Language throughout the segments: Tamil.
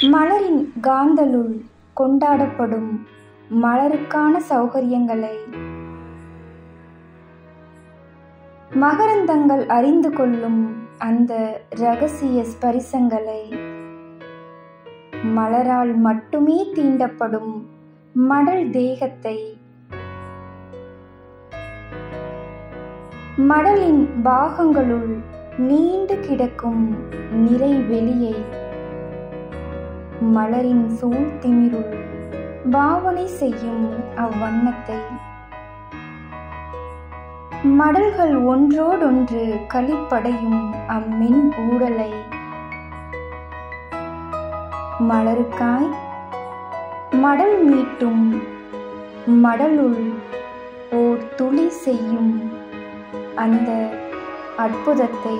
மலரின் காந்தலுள் கொண்டாடப்படும் மலருக்கான சௌகரியங்களை மகரந்தங்கள் அறிந்து கொள்ளும் அந்த இரகசிய ஸ்பரிசங்களை மலரால் மட்டுமே தீண்டப்படும் மடல் தேகத்தை மடலின் பாகங்களுள் நீண்டு கிடக்கும் நிறை வெளியை மலரின் சூழ் திமிருள் பாவனை செய்யும் அவ்வண்ணத்தை மடல்கள் ஒன்றோடொன்று களிப்படையும் அம்மின் ஊடலை மலருக்காய் மடல் மீட்டும் மடலுள் ஓர் துளி செய்யும் அந்த அற்புதத்தை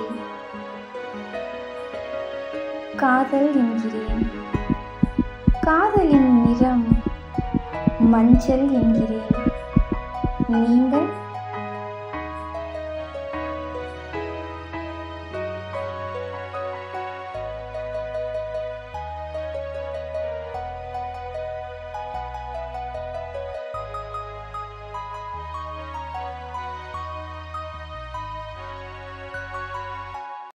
காதல் என்கிறேன் காதலின் நிறம் மஞ்சள் என்கிறேன் நீங்கள்